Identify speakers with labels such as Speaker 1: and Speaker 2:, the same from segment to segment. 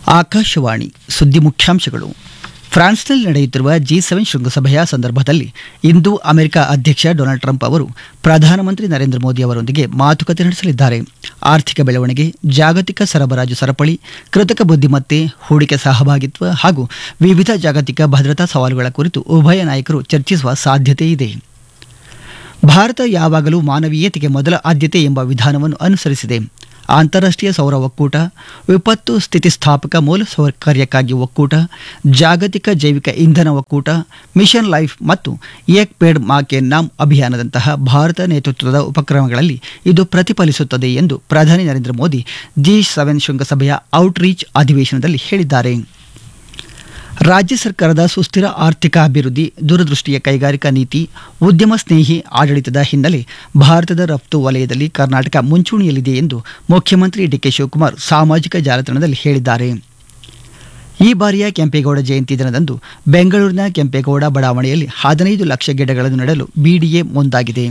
Speaker 1: ಆಕಾಶವಾಣಿ ಸುದ್ದಿ ಮುಖ್ಯಾಂಶಗಳು ಫ್ರಾನ್ಸ್ನಲ್ಲಿ ನಡೆಯುತ್ತಿರುವ ಜಿ ಸೆವೆನ್ ಶೃಂಗಸಭೆಯ ಸಂದರ್ಭದಲ್ಲಿ ಇಂದು ಅಮೆರಿಕ ಅಧ್ಯಕ್ಷ ಡೊನಾಲ್ಡ್ ಟ್ರಂಪ್ ಅವರು ಪ್ರಧಾನಮಂತ್ರಿ ನರೇಂದ್ರ ಮೋದಿ ಅವರೊಂದಿಗೆ ಮಾತುಕತೆ ನಡೆಸಲಿದ್ದಾರೆ ಆರ್ಥಿಕ ಬೆಳವಣಿಗೆ ಜಾಗತಿಕ ಸರಬರಾಜು ಸರಪಳಿ ಕೃತಕ ಬುದ್ಧಿಮತ್ತೆ ಹೂಡಿಕೆ ಸಹಭಾಗಿತ್ವ ಹಾಗೂ ವಿವಿಧ ಜಾಗತಿಕ ಭದ್ರತಾ ಸವಾಲುಗಳ ಕುರಿತು ಉಭಯ ನಾಯಕರು ಚರ್ಚಿಸುವ ಸಾಧ್ಯತೆ ಇದೆ ಭಾರತ ಯಾವಾಗಲೂ ಮಾನವೀಯತೆಗೆ ಮೊದಲ ಆದ್ಯತೆ ಎಂಬ ವಿಧಾನವನ್ನು ಅನುಸರಿಸಿದೆ ಅಂತಾರಾಷ್ಟ್ರೀಯ ಸೌರ ಒಕ್ಕೂಟ ವಿಪತ್ತು ಸ್ಥಿತಿಸ್ಥಾಪಕ ಮೂಲಸೌಕರ್ಯಕ್ಕಾಗಿ ಒಕ್ಕೂಟ ಜಾಗತಿಕ ಜೈವಿಕ ಇಂಧನ ಒಕ್ಕೂಟ ಮಿಷನ್ ಲೈಫ್ ಮತ್ತು ಏಕ್ ಪೇಡ್ ಮಾ ಕೆ ನಾಮ್ ಅಭಿಯಾನದಂತಹ ಭಾರತ ನೇತೃತ್ವದ ಉಪಕ್ರಮಗಳಲ್ಲಿ ಇದು ಪ್ರತಿಫಲಿಸುತ್ತದೆ ಎಂದು ಪ್ರಧಾನಿ ನರೇಂದ್ರ ಮೋದಿ ಜಿ ಸೆವೆನ್ ಶೃಂಗಸಭೆಯ ಔಟ್ರೀಚ್ ಅಧಿವೇಶನದಲ್ಲಿ ಹೇಳಿದ್ದಾರೆ ರಾಜ್ಯ ಸರ್ಕಾರದ ಸುಸ್ಥಿರ ಆರ್ಥಿಕ ಅಭಿವೃದ್ಧಿ ದೂರದೃಷ್ಟಿಯ ಕೈಗಾರಿಕಾ ನೀತಿ ಉದ್ಯಮ ಸ್ನೇಹಿ ಆಡಳಿತದ ಹಿನ್ನೆಲೆ ಭಾರತದ ರಫ್ತು ವಲಯದಲ್ಲಿ ಕರ್ನಾಟಕ ಮುಂಚೂಣಿಯಲ್ಲಿದೆ ಎಂದು ಮುಖ್ಯಮಂತ್ರಿ ಡಿಕೆ ಶಿವಕುಮಾರ್ ಸಾಮಾಜಿಕ ಜಾಲತಾಣದಲ್ಲಿ ಹೇಳಿದ್ದಾರೆ ಈ ಬಾರಿಯ ಕೆಂಪೇಗೌಡ ಜಯಂತಿ ದಿನದಂದು ಬೆಂಗಳೂರಿನ ಕೆಂಪೇಗೌಡ ಬಡಾವಣೆಯಲ್ಲಿ ಹದಿನೈದು ಲಕ್ಷ ಗಿಡಗಳನ್ನು ನೆಡಲು ಬಿಡಿಎ ಮುಂದಾಗಿದೆ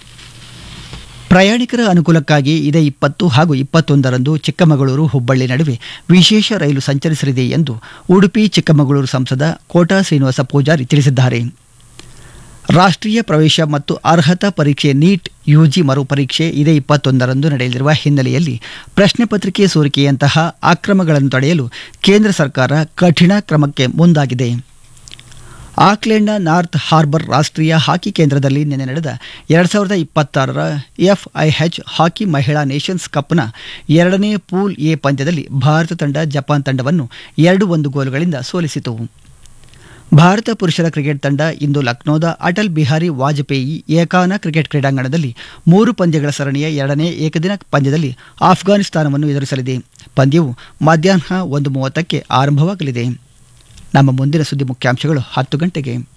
Speaker 1: ಪ್ರಯಾಣಿಕರ ಅನುಕೂಲಕ್ಕಾಗಿ ಇದೇ ಇಪ್ಪತ್ತು ಹಾಗೂ ಇಪ್ಪತ್ತೊಂದರಂದು ಚಿಕ್ಕಮಗಳೂರು ಹುಬ್ಬಳ್ಳಿ ನಡುವೆ ವಿಶೇಷ ರೈಲು ಸಂಚರಿಸಲಿದೆ ಎಂದು ಉಡುಪಿ ಚಿಕ್ಕಮಗಳೂರು ಸಂಸದ ಕೋಟಾ ಶ್ರೀನಿವಾಸ ಪೂಜಾರಿ ತಿಳಿಸಿದ್ದಾರೆ ರಾಷ್ಟ್ರೀಯ ಪ್ರವೇಶ ಮತ್ತು ಅರ್ಹತಾ ಪರೀಕ್ಷೆ ನೀಟ್ ಯುಜಿ ಮರುಪರೀಕ್ಷೆ ಇದೇ ಇಪ್ಪತ್ತೊಂದರಂದು ನಡೆಯಲಿರುವ ಹಿನ್ನೆಲೆಯಲ್ಲಿ ಪ್ರಶ್ನೆ ಪತ್ರಿಕೆ ಸೋರಿಕೆಯಂತಹ ಅಕ್ರಮಗಳನ್ನು ತಡೆಯಲು ಕೇಂದ್ರ ಸರ್ಕಾರ ಕಠಿಣ ಕ್ರಮಕ್ಕೆ ಮುಂದಾಗಿದೆ ಆಕ್ಲೆಂಡ್ನ ನಾರ್ತ್ ಹಾರ್ಬರ್ ರಾಷ್ಟ್ರೀಯ ಹಾಕಿ ಕೇಂದ್ರದಲ್ಲಿ ನಿನ್ನೆ ನಡೆದ ಎರಡು ಸಾವಿರದ ಇಪ್ಪತ್ತಾರರ ಎಫ್ಐಎಚ್ ಹಾಕಿ ಮಹಿಳಾ ನೇಷನ್ಸ್ ಕಪ್ನ ಎರಡನೇ ಪೂಲ್ ಎ ಪಂದ್ಯದಲ್ಲಿ ಭಾರತ ತಂಡ ಜಪಾನ್ ತಂಡವನ್ನು ಎರಡು ಒಂದು ಗೋಲುಗಳಿಂದ ಸೋಲಿಸಿತು ಭಾರತ ಪುರುಷರ ಕ್ರಿಕೆಟ್ ತಂಡ ಇಂದು ಲಕ್ನೋದ ಅಟಲ್ ಬಿಹಾರಿ ವಾಜಪೇಯಿ ಏಕಾನ ಕ್ರಿಕೆಟ್ ಕ್ರೀಡಾಂಗಣದಲ್ಲಿ ಮೂರು ಪಂದ್ಯಗಳ ಸರಣಿಯ ಎರಡನೇ ಏಕದಿನ ಪಂದ್ಯದಲ್ಲಿ ಆಫ್ಘಾನಿಸ್ತಾನವನ್ನು ಎದುರಿಸಲಿದೆ ಪಂದ್ಯವು ಮಧ್ಯಾಹ್ನ ಒಂದು ಮೂವತ್ತಕ್ಕೆ ಆರಂಭವಾಗಲಿದೆ ನಮ್ಮ ಮುಂದಿನ ಸುದ್ದಿ ಮುಖ್ಯಾಂಶಗಳು ಹತ್ತು ಗಂಟೆಗೆ